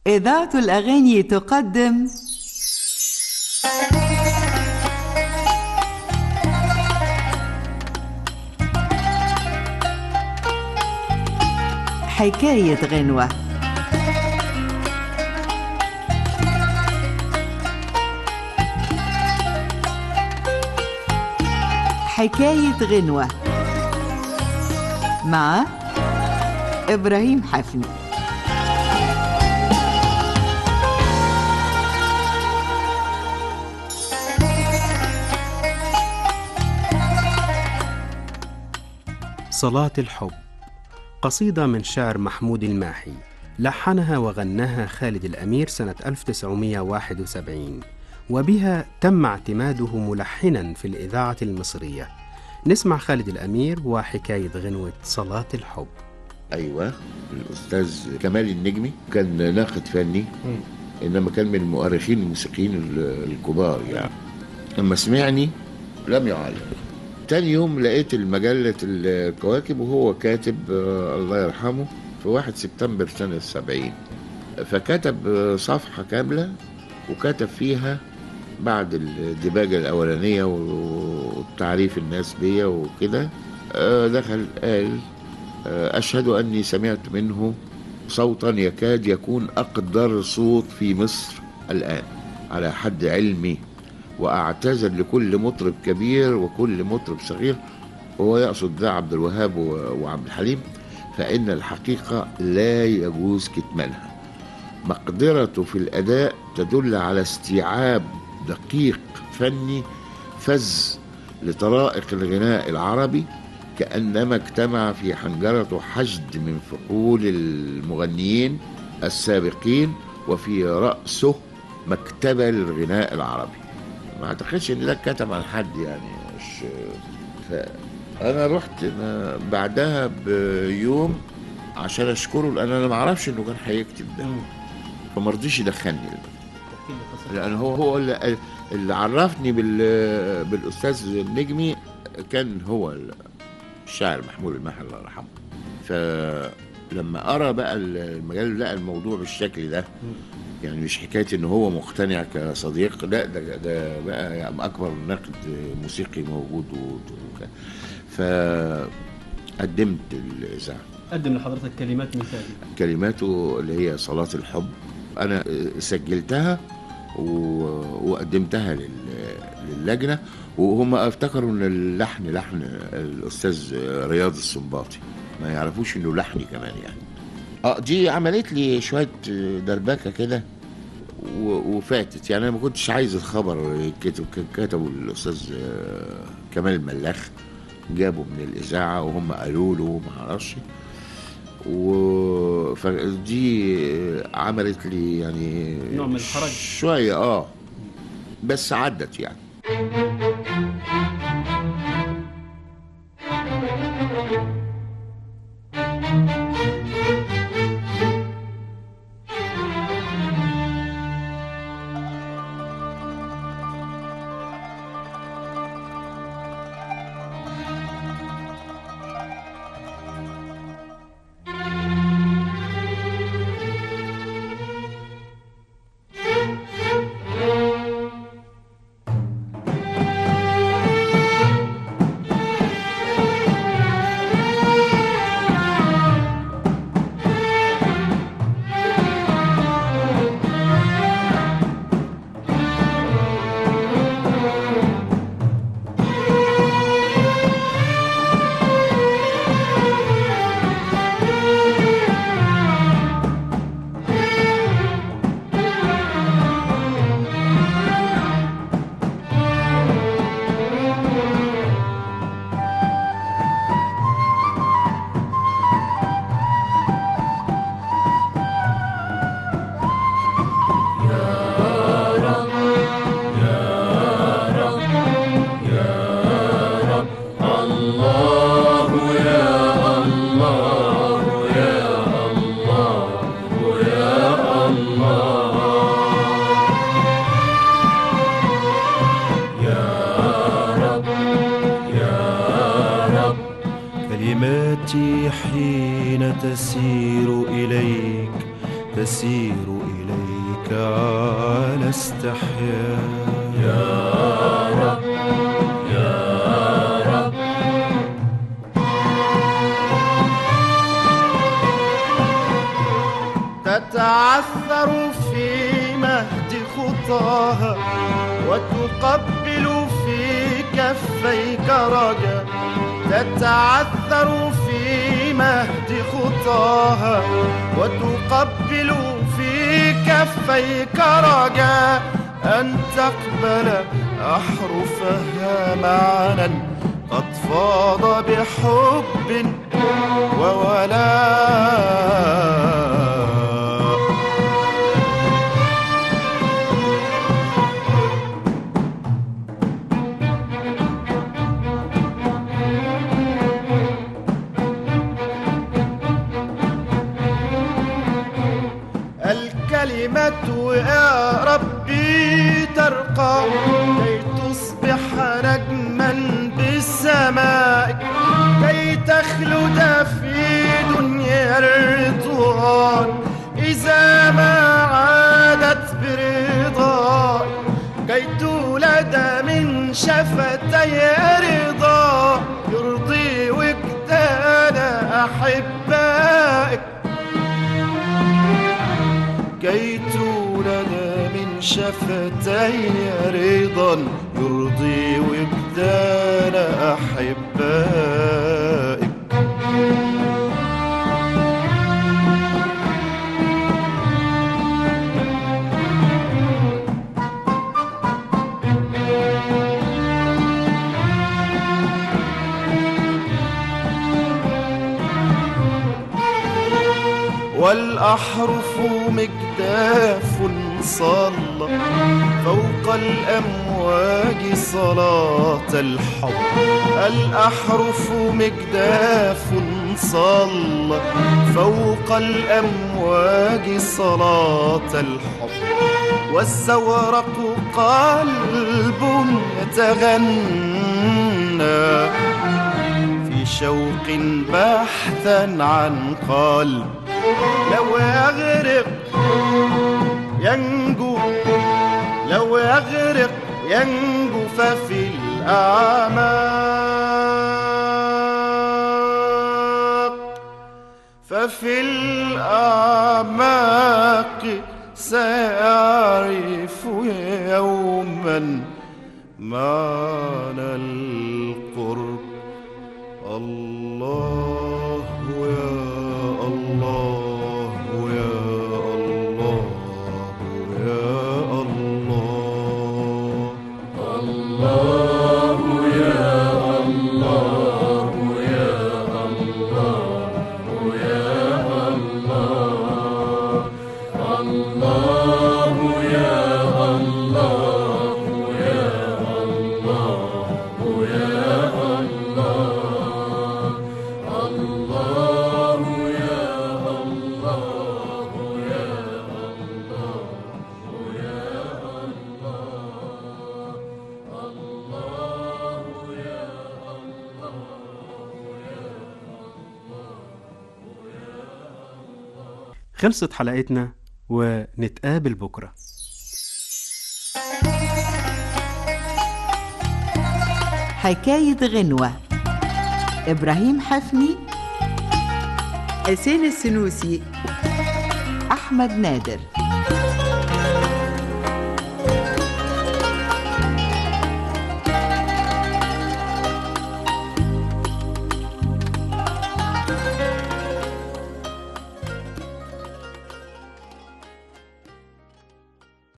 إذاعة الأغاني تقدم حكاية غنوة حكاية غنوة مع إبراهيم حفني صلاة الحب قصيدة من شعر محمود الماحي لحنها وغناها خالد الأمير سنة 1971 وبها تم اعتماده ملحنا في الإذاعة المصرية نسمع خالد الأمير وحكاية غنوة صلاة الحب ايوه الاستاذ كمال النجمي كان ناقد فني انما كان من المؤرخين الموسيقيين ال- الكبار يعني لما سمعني لم يعلق تاني يوم لقيت المجلة الكواكب وهو كاتب آه، الله يرحمه في 1 سبتمبر سنة السبعين فكتب آه، صفحة كاملة وكتب فيها بعد الدباجة الأولانية وتعريف الناس بيا وكده آه، دخل قال آه، أشهد أني سمعت منه صوتا يكاد يكون أقدر صوت في مصر الآن على حد علمي وأعتذر لكل مطرب كبير وكل مطرب صغير وهو يقصد ده عبد الوهاب و- وعبد الحليم فإن الحقيقة لا يجوز كتمانها مقدرته في الأداء تدل على استيعاب دقيق فني فز لطرائق الغناء العربي كأنما اجتمع في حنجرته حشد من فحول المغنيين السابقين وفي رأسه مكتبة للغناء العربي ما اعتقدش ان ده اتكتب عن حد يعني مش فانا رحت أنا بعدها بيوم عشان اشكره لان انا ما اعرفش انه كان هيكتب ده فما رضيش يدخلني لان هو هو اللي, اللي عرفني بال بالاستاذ النجمي كان هو الشاعر محمود الماحي الله يرحمه فلما ارى بقى المجال لقى الموضوع بالشكل ده يعني مش حكايه ان هو مقتنع كصديق لا ده ده بقى يعني اكبر نقد موسيقي موجود وك- فقدمت الاذاعه قدم لحضرتك كلمات مثالية كلماته اللي هي صلاة الحب أنا سجلتها و- وقدمتها لل- للجنة وهم افتكروا إن اللحن لحن الأستاذ رياض السنباطي ما يعرفوش إنه لحني كمان يعني اه دي عملت لي شوية دربكة كده و- وفاتت يعني أنا ما كنتش عايز الخبر كتب كتبوا الأستاذ آه، كمال الملاخ جابوا من الإذاعة وهم قالوا له ما اعرفش و فدي عملت لي يعني نوع من الحرج. شويه اه بس عدت يعني كلماتي حين تسير إليك تسير إليك على استحياء يا تتعثر في مهد خطاها وتقبل في كفيك رجا تتعثر في مهد خطاها وتقبل في كفيك رجا أن تقبل أحرفها معنا قد فاض بحب وولاء الكلمة يا ربي ترقى كي تصبح نجما بالسماء كي تخلد في دنيا الرضوان إذا ما عادت برضا كي تولد من شفتي رضا يرضي وجدان أحبائك كي تولد من شفتي رضا يرضي وجدان أحبائك والأحرف مجداف صلى فوق الأمواج صلاة الحب الأحرف مجداف صلى فوق الأمواج صلاة الحب والزورق قلب يتغنى في شوق بحثا عن قلب لو يغرق ينجو لو يغرق ينجو ففي الأعماق ففي الأعماق سيعرف يوما معنى القرب الله يا الله يا الله يا الله خلصت حلقتنا ونتقابل بكرة حكاية غنوة إبراهيم حفني حسين السنوسي أحمد نادر